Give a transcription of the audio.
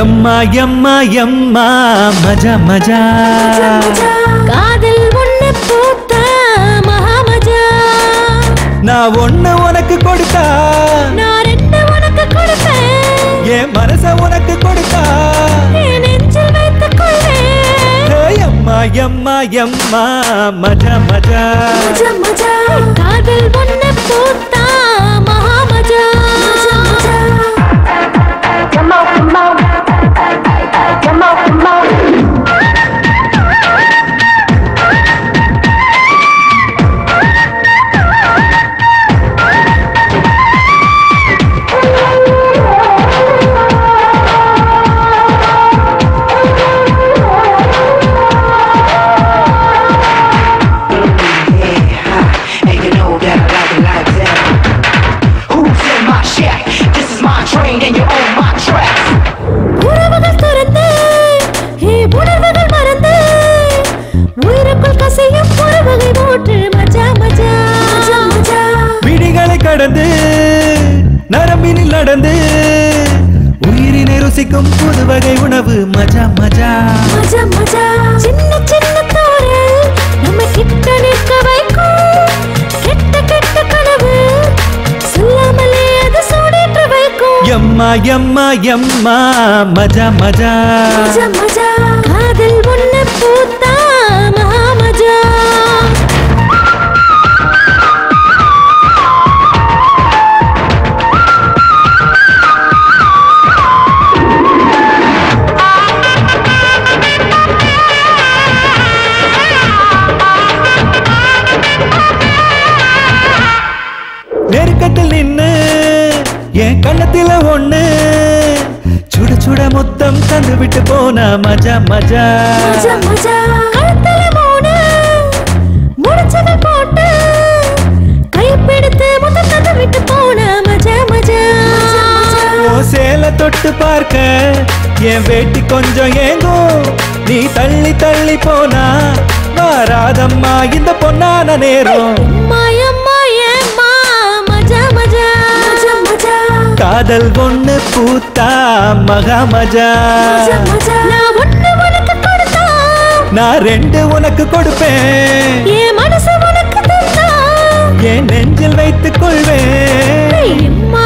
எம்மா எம்மா எம்மா மஜா மஜா காதல் ஒண்ணு பூத்த மகாமஜா நான் ஒண்ணு உனக்கு கொடுத்தா நான் ரெண்டு உனக்கு கொடுப்பேன் என் மனச உனக்கு கொடுத்தா என் நெஞ்சில் வைத்துக் கொள்வேன் ஏய் எம்மா எம்மா எம்மா மஜா மஜா காதல் ஒண்ணு பூத்த மகாமஜா Come on, come on. Come on, come on. Yeah, and you know that I like it like that. Who's in my shack? This is my train and you own my tracks. உறவுகள் துறந்து ஏ உணர்வுகள் மறந்து உயிருக்குள் கசையும் உறவுகை மூன்று மஜா மஜா விடிகளை கடந்து நரம்பினில் நடந்து உயிரினை ருசிக்கும் புது வகை உணவு மஜா மஜா மஜா மஜா சின்ன சின்ன தோரல் நம்ம கிட்ட நிற்க வைக்கும் கெட்ட கெட்ட கனவு சொல்லாமலே அது சூடேற்ற வைக்கும் எம்மா எம்மா எம்மா மஜா மஜா மஜா மஜா காதல் ஒண்ணு பூத்தா மகாமஜா நெருக்கத்தில் நின்னு என் கண்ணத்தில ஒண்ணு சுட சுட மொத்தம் தந்து விட்டு போனா மஜா மஜா மஜா மஜா கழுத்துல மூணு முடிச்சதை போட்டு கைப்பிடித்து முத்தம் தந்து விட்டு போன மஜா மஜா ஓ சேல தொட்டு பார்க்க என் வேட்டி கொஞ்சம் ஏங்கும் நீ தள்ளி தள்ளி போனா வாராதம்மா இந்த பொன்னான நேரம் அம்மா அம்மா ஏம்மா மஜா மஜா மஜா மஜா காதல் ஒண்ணு பூத்தா மகா மஜா மஜா நான் ஒண்ணு உனக்கு கொடுத்தா நான் ரெண்டு உனக்கு கொடுப்பேன் என் மனசு உனக்கு தந்தா என் நெஞ்சில் வைத்துக் கொள்வேன் அம்மா